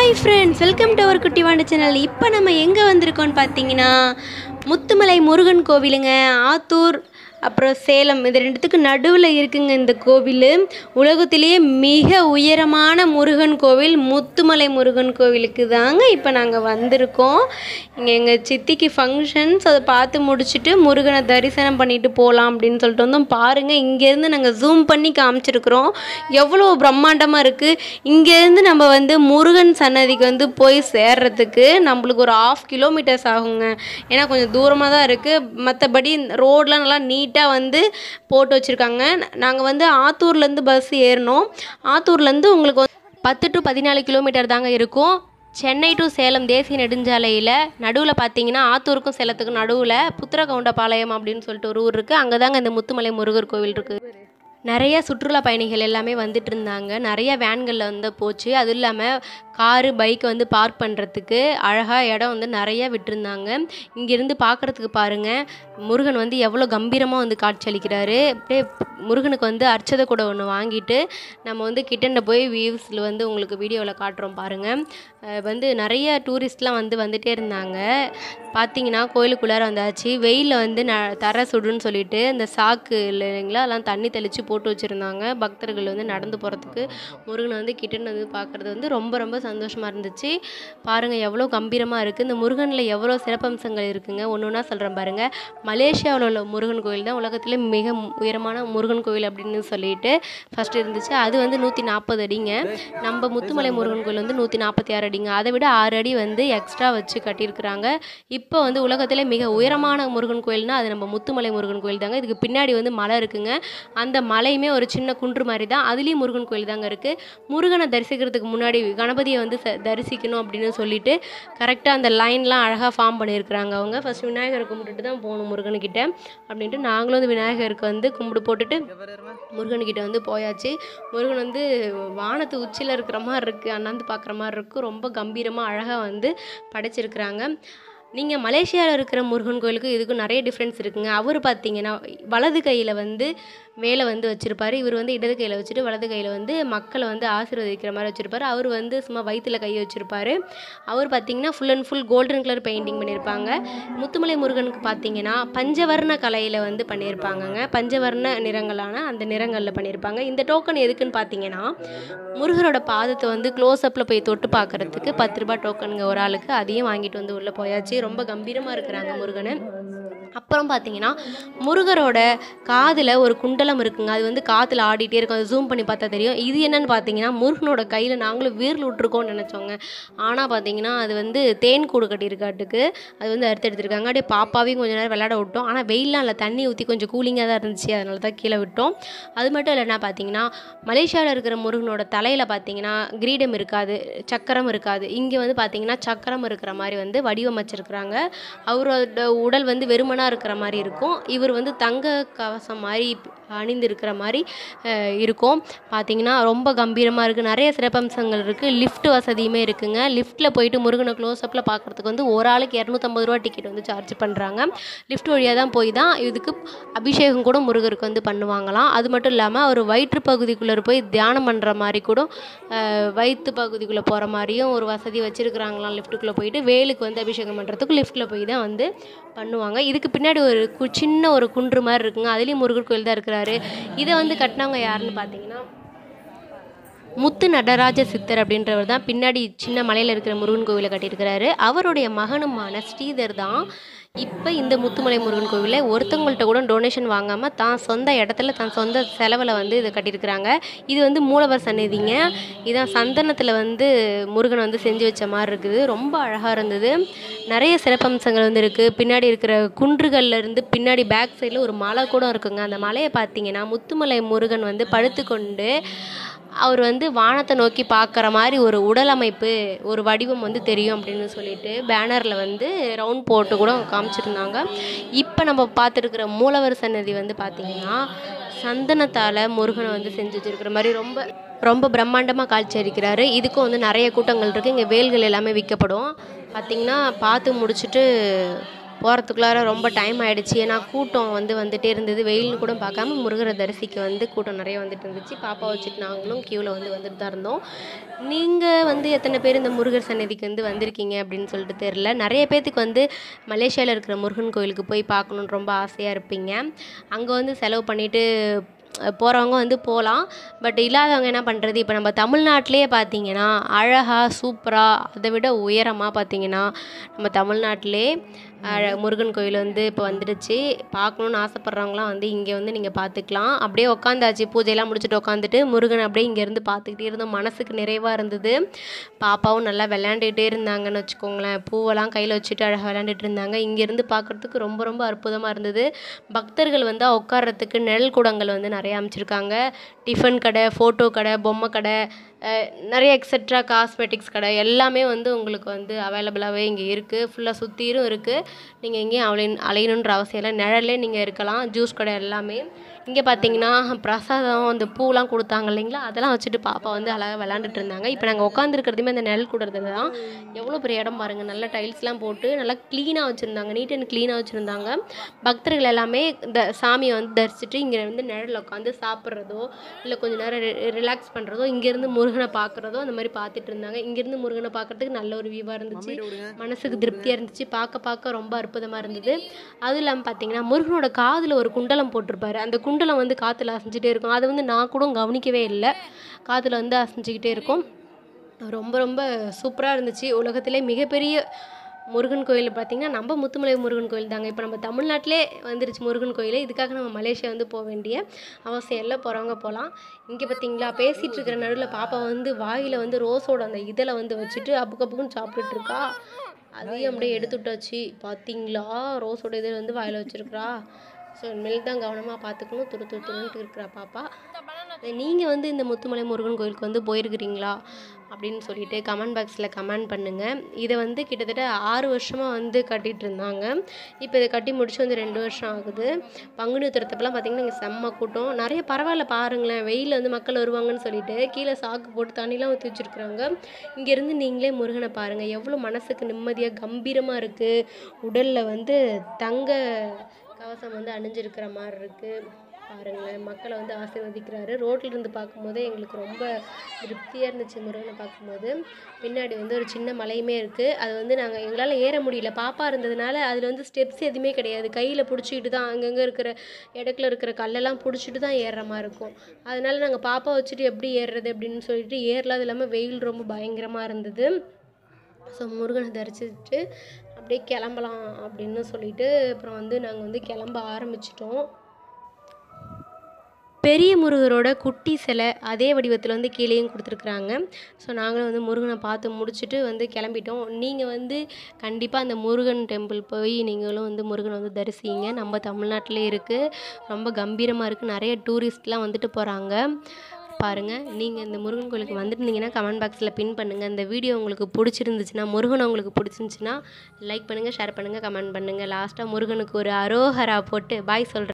hi friends welcome to our குட்டிவாண்ட channel இப்போ நம்ம எங்கே வந்திருக்கோம்னு பார்த்தீங்கன்னா முத்துமலை முருகன் கோவிலுங்க ஆத்தூர் அப்புறம் சேலம் இது ரெண்டுத்துக்கு நடுவில் இருக்குங்க இந்த கோவில் உலகத்திலேயே மிக உயரமான முருகன் கோவில் முத்துமலை முருகன் கோவிலுக்கு தாங்க இப்போ நாங்கள் வந்திருக்கோம் இங்கே எங்கள் சித்திக்கு ஃபங்க்ஷன்ஸ் அதை பார்த்து முடிச்சுட்டு முருகனை தரிசனம் பண்ணிட்டு போகலாம் அப்படின்னு சொல்லிட்டு வந்தோம் பாருங்கள் இங்கேருந்து நாங்கள் ஜூம் பண்ணி காமிச்சிருக்கிறோம் எவ்வளோ பிரம்மாண்டமாக இருக்குது இங்கேருந்து நம்ம வந்து முருகன் சன்னதிக்கு வந்து போய் சேர்றதுக்கு நம்மளுக்கு ஒரு ஆஃப் கிலோமீட்டர்ஸ் ஆகுங்க ஏன்னா கொஞ்சம் தூரமாக தான் இருக்குது மற்றபடி ரோடெலாம் நல்லா நீட்டாக வந்து போட்டு வச்சுருக்காங்க நாங்கள் வந்து ஆத்தூர்லேருந்து பஸ் ஏறினோம் ஆத்தூர்லேருந்து உங்களுக்கு வந்து பத்து டு பதினாலு கிலோமீட்டர் தாங்க இருக்கும் சென்னை டு சேலம் தேசிய நெடுஞ்சாலையில் நடுவில் பார்த்தீங்கன்னா ஆத்தூருக்கும் சேலத்துக்கும் நடுவில் புத்திரகவுண்டபாளையம் அப்படின்னு சொல்லிட்டு ஒரு ஊர் இருக்குது அங்கே தாங்க இந்த முத்துமலை முருகர் கோவில் இருக்குது நிறைய சுற்றுலா பயணிகள் எல்லாமே வந்துட்டு இருந்தாங்க நிறைய வேன்களில் வந்து போச்சு அதுவும் இல்லாமல் காரு பைக்கை வந்து பார்க் பண்ணுறதுக்கு அழகாக இடம் வந்து நிறைய விட்டுருந்தாங்க இங்கேருந்து பார்க்குறதுக்கு பாருங்கள் முருகன் வந்து எவ்வளோ கம்பீரமாக வந்து காட்சியளிக்கிறாரு அப்படியே முருகனுக்கு வந்து அர்ச்சதை கூட ஒன்று வாங்கிட்டு நம்ம வந்து கிட்டண்ட போய் வியூஸில் வந்து உங்களுக்கு வீடியோவில் காட்டுறோம் பாருங்கள் அஹ் வந்து நிறைய டூரிஸ்ட்லாம் வந்து வந்துட்டே இருந்தாங்க பார்த்தீங்கன்னா கோயிலுக்குள்ளார வந்தாச்சு வெயிலில் வந்து ந தர சுடுன்னு சொல்லிட்டு இந்த சாக்கு இல்லைங்களா அதெல்லாம் தண்ணி தெளித்து போட்டு வச்சுருந்தாங்க பக்தர்கள் வந்து நடந்து போகிறதுக்கு முருகனை வந்து கிட்டன்னு வந்து பார்க்குறது வந்து ரொம்ப ரொம்ப சந்தோஷமாக இருந்துச்சு பாருங்கள் எவ்வளோ கம்பீரமாக இருக்குது இந்த முருகனில் எவ்வளோ சிறப்பம்சங்கள் இருக்குங்க ஒன்று ஒன்றா சொல்கிறேன் பாருங்கள் மலேசியாவில் உள்ள முருகன் கோயில் தான் உலகத்தில் மிக மு- உயரமான முருகன் கோயில் அப்படின்னு சொல்லிட்டு ஃபஸ்ட்டு இருந்துச்சு அது வந்து நூற்றி நாற்பது அடிங்க நம்ம முத்துமலை முருகன் கோயில் வந்து நூற்றி நாற்பத்தி ஆறு அடிங்க அதை விட ஆறு அடி வந்து எக்ஸ்ட்ரா வச்சு கட்டியிருக்கிறாங்க இப்போ வந்து உலகத்திலே மிக உயரமான முருகன் கோயில்னா அது நம்ம முத்துமலை முருகன் கோயில் தாங்க இதுக்கு பின்னாடி வந்து மலை இருக்குங்க அந்த மலையுமே ஒரு சின்ன குன்று மாதிரி தான் அதுலேயும் முருகன் கோயில் தாங்க இருக்குது முருகனை தரிசிக்கிறதுக்கு முன்னாடி கணபதியை வந்து ச- தரிசிக்கணும் அப்படின்னு சொல்லிட்டு கரெக்டாக அந்த லைன்லாம் அழகாக ஃபார்ம் பண்ணியிருக்கிறாங்க அவங்க ஃபர்ஸ்ட் விநாயகரை கும்பிட்டுட்டு தான் போகணும் முருகனுக்கிட்ட அப்படின்ட்டு நாங்களும் வந்து விநாயகருக்கு வந்து கும்பிடு போட்டுட்டு முருகன்கிட்ட வந்து போயாச்சு முருகன் வந்து வானத்து உச்சியில் இருக்கிற மாதிரி இருக்குது அண்ணாந்து பார்க்குற மாதிரி இருக்குது ரொம்ப கம்பீரமாக அழகாக வந்து படைச்சிருக்கிறாங்க நீங்கள் மலேசியாவில் இருக்கிற முருகன் கோயிலுக்கு இதுக்கும் நிறைய டிஃப்ரென்ஸ் இருக்குங்க அவர் பார்த்தீங்கன்னா வலது கையில் வந்து வேலை வந்து வச்சுருப்பாரு இவர் வந்து இடது கையில் வச்சுட்டு வலது கையில் வந்து மக்களை வந்து ஆசீர்வதிக்கிற மாதிரி வச்சுருப்பாரு அவர் வந்து சும்மா வயித்துல கை வச்சுருப்பாரு அவர் பார்த்தீங்கன்னா full and full golden colour painting பண்ணியிருப்பாங்க முத்துமலை முருகனுக்கு பார்த்தீங்கன்னா பஞ்சவர்ண கலையில் வந்து பண்ணியிருப்பாங்கங்க பஞ்சவர்ண நிறங்களான அந்த நிறங்களில் பண்ணியிருப்பாங்க இந்த டோக்கன் எதுக்குன்னு பார்த்தீங்கன்னா முருகரோட பாதத்தை வந்து க்ளோஸ்அப்பில் போய் தொட்டு பார்க்கறதுக்கு பத்து ரூபாய் டோக்கனுங்க ஒரு ஆளுக்கு அதையும் வாங்கிட்டு வந்து உள்ளே போயாச்சு ரொம்ப கம்பீரமாக இருக்கிறாங்க முருகனை அப்புறம் பார்த்தீங்கன்னா முருகரோட காதில் ஒரு குண்டலம் இருக்குங்க அது வந்து காற்றுல ஆடிட்டே இருக்கும் அது ஜூம் பண்ணி பார்த்தா தெரியும் இது என்னன்னு பார்த்தீங்கன்னா முருகனோட கையில் நாங்களும் வீரில் விட்டுருக்கோம்னு நினச்சோங்க ஆனால் பார்த்தீங்கன்னா அது வந்து தேன் கூடு கட்டியிருக்காட்டுக்கு அது வந்து அறுத்து எடுத்திருக்காங்க அப்படியே பாப்பாவையும் கொஞ்ச நேரம் விளையாட விட்டோம் ஆனால் வெயிலாம் இல்லை தண்ணி ஊற்றி கொஞ்சம் கூலிங்காக தான் இருந்துச்சு அதனால தான் கீழே விட்டோம் அது மட்டும் இல்லைன்னா பார்த்தீங்கன்னா மலேசியாவில் இருக்கிற முருகனோட தலையில் பார்த்தீங்கன்னா கிரீடம் இருக்காது சக்கரம் இருக்காது இங்கே வந்து பார்த்தீங்கன்னா சக்கரம் இருக்கிற மாதிரி வந்து வடிவமைச்சிருக்கிறாங்க அவரோட உடல் வந்து வெறுமனாக இருக்கிற மாதிரி இருக்கும் இவர் வந்து தங்க கவசம் மாதிரி அணிந்து இருக்கிற மாதிரி அஹ், இருக்கும் பார்த்தீங்கன்னா ரொம்ப கம்பீரமாக இருக்குது நிறைய சிறப்பம்சங்கள் இருக்குது லிஃப்ட் வசதியுமே இருக்குங்க லிஃப்ட்டில் போயிட்டு முருகனை க்ளோஸ்அப்பில் பார்க்குறதுக்கு வந்து ஒரு ஆளுக்கு இரநூத்தம்பது ரூபா டிக்கெட் வந்து சார்ஜ் பண்ணுறாங்க லிஃப்ட் வழியாக தான் போய் தான் இதுக்கு அபிஷேகம் கூட முருகருக்கு வந்து பண்ணுவாங்களாம் அது மட்டும் இல்லாமல் அவர் வயிற்று பகுதிக்குள்ளே போய் தியானம் பண்ணுற மாதிரி கூட அஹ், வயிற்று பகுதிக்குள்ளே போகிற மாதிரியும் ஒரு வசதி வச்சுருக்குறாங்களாம் லிஃப்ட்டுக்குள்ளே போயிட்டு வேலுக்கு வந்து அபிஷேகம் பண்ணுறதுக்கு லிஃப்ட்டில் போய் தான் வந்து பண்ணுவாங்க இதுக்கு பின்னாடி ஒரு கு- சின்ன ஒரு குன்று மாதிரி இருக்குங்க அதுலேயும் முருகர் கோயில் தான் இருக்கிறாரு இதை வந்து கட்டினவங்க யாருன்னு பார்த்தீங்கன்னா முத்து நடராஜ சித்தர் அப்படின்றவர் தான் பின்னாடி சின்ன மலையில் இருக்கிற முருகன் கோவிலை கட்டியிருக்கிறாரு அவருடைய மகனுமான ஸ்ரீதர் தான் இப்போ இந்த முத்துமலை முருகன் கோவிலில் ஒருத்தவங்கள்ட்ட கூட டொனேஷன் வாங்காமல் தான் சொந்த இடத்துல தான் சொந்த செலவில் வந்து இதை கட்டியிருக்கிறாங்க இது வந்து மூலவர் சந்நிதிங்க இதான் சந்தனத்தில் வந்து முருகன் வந்து செஞ்சு வச்ச மாதிரி இருக்குது ரொம்ப அழகாக இருந்தது நிறைய சிறப்பம்சங்கள் வந்து இருக்குது பின்னாடி இருக்கிற குன்றுகள்ல இருந்து பின்னாடி பேக் சைடில் ஒரு மலை கூட இருக்குங்க அந்த மலையை பார்த்தீங்கன்னா முத்துமலை முருகன் வந்து படுத்துக்கொண்டு அவர் வந்து வானத்தை நோக்கி பார்க்குற மாதிரி ஒரு உடல் அமைப்பு ஒரு வடிவம் வந்து தெரியும் அப்படின்னு சொல்லிட்டு பேனரில் வந்து ரவுண்ட் போட்டு கூட காமிச்சிருந்தாங்க இப்போ நம்ம பார்த்துருக்குற மூலவர் சன்னதி வந்து பார்த்திங்கன்னா சந்தனத்தால் முருகனை வந்து செஞ்சு வச்சிருக்கிற மாதிரி ரொம்ப ரொம்ப பிரம்மாண்டமாக காட்சி அளிக்கிறாரு இதுக்கும் வந்து நிறைய கூட்டங்கள் இருக்குது இங்கே வேல்கள் எல்லாமே விற்கப்படும் பார்த்திங்கன்னா பார்த்து முடிச்சுட்டு போகிறதுக்குள்ளார ரொம்ப டைம் ஆகிடுச்சு ஏன்னா கூட்டம் வந்து வந்துட்டே இருந்தது வெயில்னு கூட பார்க்காம முருகரை தரிசிக்க வந்து கூட்டம் நிறைய வந்துட்டு இருந்துச்சு பாப்பா வச்சுட்டு நாங்களும் க்யூவில் வந்து வந்துட்டு தான் இருந்தோம் நீங்கள் வந்து எத்தனை பேர் இந்த முருகர் சன்னதிக்கு வந்து வந்திருக்கீங்க அப்படின்னு சொல்லிட்டு தெரில நிறைய பேர்த்துக்கு வந்து மலேசியாவில் இருக்கிற முருகன் கோயிலுக்கு போய் பார்க்கணுன்னு ரொம்ப ஆசையாக இருப்பீங்க அங்கே வந்து செலவு பண்ணிவிட்டு போகிறவங்க வந்து போகலாம் பட் இல்லாதவங்க என்ன பண்ணுறது இப்போ நம்ம தமிழ்நாட்டிலே பார்த்தீங்கன்னா அழகாக சூப்பராக அதை விட உயரமாக பார்த்தீங்கன்னா நம்ம தமிழ்நாட்டிலே அழ முருகன் கோயில் வந்து இப்போ வந்துடுச்சு பார்க்கணுன்னு ஆசைப்பட்றவங்களாம் வந்து இங்கே வந்து நீங்கள் பார்த்துக்கலாம் அப்படியே உட்காந்தாச்சு பூஜையெல்லாம் முடிச்சுட்டு உட்காந்துட்டு முருகன் அப்படியே இங்கேருந்து பார்த்துக்கிட்டே இருந்தோம் மனசுக்கு நிறைவாக இருந்தது பாப்பாவும் நல்லா விளையாண்டுக்கிட்டே இருந்தாங்கன்னு வச்சுக்கோங்களேன் பூவெல்லாம் கையில் வச்சுட்டு அழகாக விளையாண்டுட்டு இருந்தாங்க இங்கேருந்து பார்க்குறதுக்கு ரொம்ப ரொம்ப அற்புதமாக இருந்தது பக்தர்கள் வந்து உட்கார்றதுக்கு நிழல் கூடங்கள் வந்து நிறைய அமைச்சிருக்காங்க டிஃபன் கடை ஃபோட்டோ கடை பொம்மை கடை அஹ், நிறைய எக்ஸட்ரா காஸ்மெட்டிக்ஸ் கடை எல்லாமே வந்து உங்களுக்கு வந்து அவைலபிளாகவே இங்கே இருக்குது ஃபுல்லாக சுற்றிலும் இருக்குது நீங்கள் எங்கேயும் அலைய அலையணுன்ற அவசியம் இல்லை நிழல்லே நீங்கள் இருக்கலாம் ஜூஸ் கடை எல்லாமே இங்கே பார்த்தீங்கன்னா பிரசாதம் அந்த பூலாம் கொடுத்தாங்க இல்லைங்களா அதெல்லாம் வச்சுட்டு பாப்பா வந்து அழகாக விளாண்டுட்டு இருந்தாங்க இப்போ நாங்கள் உட்காந்துருக்கிறதுமே அந்த நிழல் கூடுறதுல தான் எவ்வளோ பெரிய இடம் பாருங்கள் நல்ல டைல்ஸ்லாம் போட்டு நல்லா க்ளீனாக வச்சுருந்தாங்க நீட் அண்ட் க்ளீனாக வச்சுருந்தாங்க பக்தர்கள் எல்லாமே இந்த சாமியை வந்து தரிசிட்டு இங்கே வந்து நிழலில் உட்காந்து சாப்பிட்றதோ இல்லை கொஞ்ச நேரம் ரிலாக்ஸ் பண்ணுறதோ இங்கேருந்து முருகனை பார்க்குறதோ அந்த மாதிரி பார்த்துட்டு இருந்தாங்க இங்கேருந்து முருகனை பார்க்கறதுக்கு நல்ல ஒரு வியூவாக இருந்துச்சு மனசுக்கு திருப்தியாக இருந்துச்சு பார்க்க பார்க்க ரொம்ப அற்புதமாக இருந்தது அதுவும் இல்லாமல் பார்த்தீங்கன்னா முருகனோட காதில் ஒரு குண்டலம் போட்டிருப்பாரு அந்த குண்டலம் வந்து காற்றுல அசைஞ்சிட்டே இருக்கும் அதை வந்து நான் கூட கவனிக்கவே இல்லை காற்றுல வந்து அசைஞ்சிக்கிட்டே இருக்கும் ரொம்ப ரொம்ப சூப்பராக இருந்துச்சு உலகத்திலே மிகப்பெரிய முருகன் கோயில் பார்த்திங்கன்னா நம்ம முத்துமலை முருகன் கோயில் தாங்க இப்போ நம்ம தமிழ்நாட்டிலே வந்துருச்சு முருகன் கோயில் இதுக்காக நம்ம மலேசியா வந்து போக வேண்டிய அவசியம் இல்லை போகிறவங்க போகலாம் இங்கே பார்த்தீங்களா பேசிகிட்டு இருக்கிற நடுவில் பாப்பா வந்து வாயில் வந்து ரோஸோட அந்த இதழை வந்து வச்சுட்டு அப்புக்கு அப்புக்குன்னு சாப்பிட்டுட்டு இருக்கா அதையும் அப்படியே எடுத்து விட்டாச்சு பார்த்தீங்களா ரோஸோட இதழ் வந்து வாயில் வச்சுருக்கிறா ஸோ இனிமேல் தான் கவனமாக பார்த்துக்கணும் துரு துரு துருன்ட்டு இருக்கிறா பாப்பா நீங்கள் வந்து இந்த முத்துமலை முருகன் கோயிலுக்கு வந்து போயிருக்கிறீங்களா அப்படின்னு சொல்லிட்டு கமெண்ட் பாக்ஸில் கமெண்ட் பண்ணுங்கள் இதை வந்து கிட்டத்தட்ட ஆறு வருஷமாக வந்து கட்டிகிட்டு இருந்தாங்க இப்போ இதை கட்டி முடிச்சு வந்து ரெண்டு வருஷம் ஆகுது பங்குனி உத்திரத்தப்பெல்லாம் பார்த்தீங்கன்னா இங்கே செம்ம கூட்டம் நிறைய பரவாயில்ல பாருங்களேன் வெயிலில் வந்து மக்கள் வருவாங்கன்னு சொல்லிட்டு கீழே சாக்கு போட்டு தண்ணிலாம் ஊற்றி வச்சுருக்குறாங்க இங்கேருந்து நீங்களே முருகனை பாருங்கள் எவ்வளோ மனசுக்கு நிம்மதியாக கம்பீரமாக இருக்குது உடலில் வந்து தங்க கவசம் வந்து அணிஞ்சிருக்கிற மாதிரி இருக்குது பாருங்களேன் மக்களை வந்து ஆசீர்வதிக்கிறாரு ரோட்ல இருந்து பார்க்கும்போதே எங்களுக்கு ரொம்ப திருப்தியாக இருந்துச்சு முருகனை பார்க்கும்போது பின்னாடி வந்து ஒரு சின்ன மலையுமே இருக்குது அது வந்து நாங்கள் எங்களால் ஏற முடியல பாப்பா இருந்ததுனால அதில் வந்து ஸ்டெப்ஸ் எதுவுமே கிடையாது கையில் பிடிச்சிக்கிட்டு தான் அங்கங்கே இருக்கிற இடத்துல இருக்கிற கல்லெல்லாம் பிடிச்சிட்டு தான் ஏறுற மாதிரி இருக்கும் அதனால நாங்கள் பாப்பா வச்சுட்டு எப்படி ஏறுறது அப்படின்னு சொல்லிட்டு ஏறல அது இல்லாமல் வெயில் ரொம்ப பயங்கரமாக இருந்தது ஸோ முருகனை தரிசிச்சுட்டு அப்படியே கிளம்பலாம் அப்படின்னு சொல்லிட்டு அப்புறம் வந்து நாங்கள் வந்து கிளம்ப ஆரம்பிச்சிட்டோம் பெரிய முருகரோட குட்டி சிலை அதே வடிவத்தில் வந்து கீழேயும் கொடுத்துருக்குறாங்க ஸோ நாங்களும் வந்து முருகனை பார்த்து முடிச்சுட்டு வந்து கிளம்பிட்டோம் நீங்கள் வந்து கண்டிப்பாக அந்த முருகன் டெம்பிள் போய் நீங்களும் வந்து முருகனை வந்து தரிசிங்க நம்ம தமிழ்நாட்டிலே இருக்குது ரொம்ப கம்பீரமாக இருக்குது நிறைய டூரிஸ்ட்லாம் வந்துட்டு போகிறாங்க பாருங்கள் நீங்கள் இந்த முருகன் கோயிலுக்கு வந்துருந்தீங்கன்னா கமெண்ட் பாக்ஸில் பின் பண்ணுங்கள் இந்த வீடியோ உங்களுக்கு பிடிச்சிருந்துச்சுன்னா முருகன் உங்களுக்கு பிடிச்சிருந்துச்சுன்னா லைக் பண்ணுங்கள் ஷேர் பண்ணுங்கள் கமெண்ட் பண்ணுங்கள் லாஸ்ட்டாக முருகனுக்கு ஒரு அரோஹரா போட்டு பாய் சொல்கிறேன்